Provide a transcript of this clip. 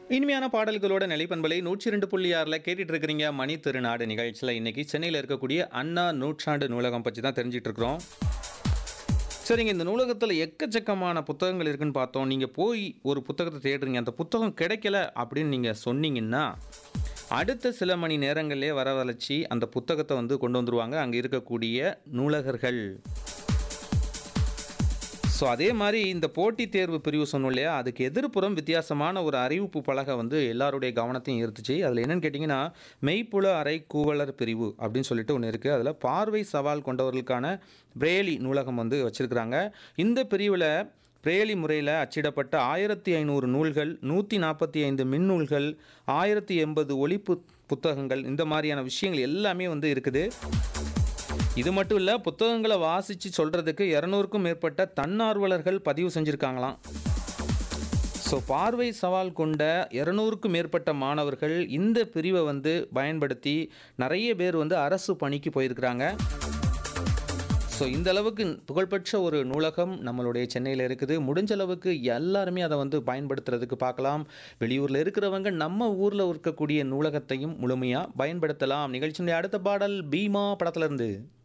இனிமையான பாடல்களோட நிலைப்பண்பலை நூற்றி ரெண்டு புள்ளி ஆறில் கேட்டுட்டு இருக்கிறீங்க மணி திருநாடு நிகழ்ச்சியில் இன்னைக்கு சென்னையில் இருக்கக்கூடிய அண்ணா நூற்றாண்டு நூலகம் பற்றி தான் தெரிஞ்சிட்டு இருக்கிறோம் சரிங்க இந்த நூலகத்தில் எக்கச்சக்கமான புத்தகங்கள் இருக்குன்னு பார்த்தோம் நீங்கள் போய் ஒரு புத்தகத்தை தேடுறீங்க அந்த புத்தகம் கிடைக்கல அப்படின்னு நீங்கள் சொன்னீங்கன்னா அடுத்த சில மணி நேரங்களிலே வரவழைச்சி அந்த புத்தகத்தை வந்து கொண்டு வந்துருவாங்க அங்கே இருக்கக்கூடிய நூலகர்கள் ஸோ அதே மாதிரி இந்த போட்டித் தேர்வு பிரிவு சொன்னோம் இல்லையா அதுக்கு எதிர்ப்புறம் வித்தியாசமான ஒரு அறிவிப்பு பலகை வந்து எல்லாருடைய கவனத்தையும் ஈர்த்துச்சு அதில் என்னன்னு கேட்டிங்கன்னா மெய்ப்புல அறை கூவலர் பிரிவு அப்படின்னு சொல்லிட்டு ஒன்று இருக்குது அதில் பார்வை சவால் கொண்டவர்களுக்கான பிரேலி நூலகம் வந்து வச்சுருக்கிறாங்க இந்த பிரிவில் பிரேலி முறையில் அச்சிடப்பட்ட ஆயிரத்தி ஐநூறு நூல்கள் நூற்றி நாற்பத்தி ஐந்து மின்னூல்கள் ஆயிரத்தி எண்பது ஒளிப்பு புத்தகங்கள் இந்த மாதிரியான விஷயங்கள் எல்லாமே வந்து இருக்குது இது மட்டும் இல்லை புத்தகங்களை வாசித்து சொல்கிறதுக்கு இரநூறுக்கும் மேற்பட்ட தன்னார்வலர்கள் பதிவு செஞ்சுருக்காங்களாம் ஸோ பார்வை சவால் கொண்ட இரநூறுக்கும் மேற்பட்ட மாணவர்கள் இந்த பிரிவை வந்து பயன்படுத்தி நிறைய பேர் வந்து அரசு பணிக்கு போயிருக்கிறாங்க ஸோ இந்த அளவுக்கு புகழ்பெற்ற ஒரு நூலகம் நம்மளுடைய சென்னையில் இருக்குது முடிஞ்ச அளவுக்கு எல்லாருமே அதை வந்து பயன்படுத்துறதுக்கு பார்க்கலாம் வெளியூரில் இருக்கிறவங்க நம்ம ஊரில் இருக்கக்கூடிய நூலகத்தையும் முழுமையாக பயன்படுத்தலாம் நிகழ்ச்சியினுடைய அடுத்த பாடல் பீமா படத்துல இருந்து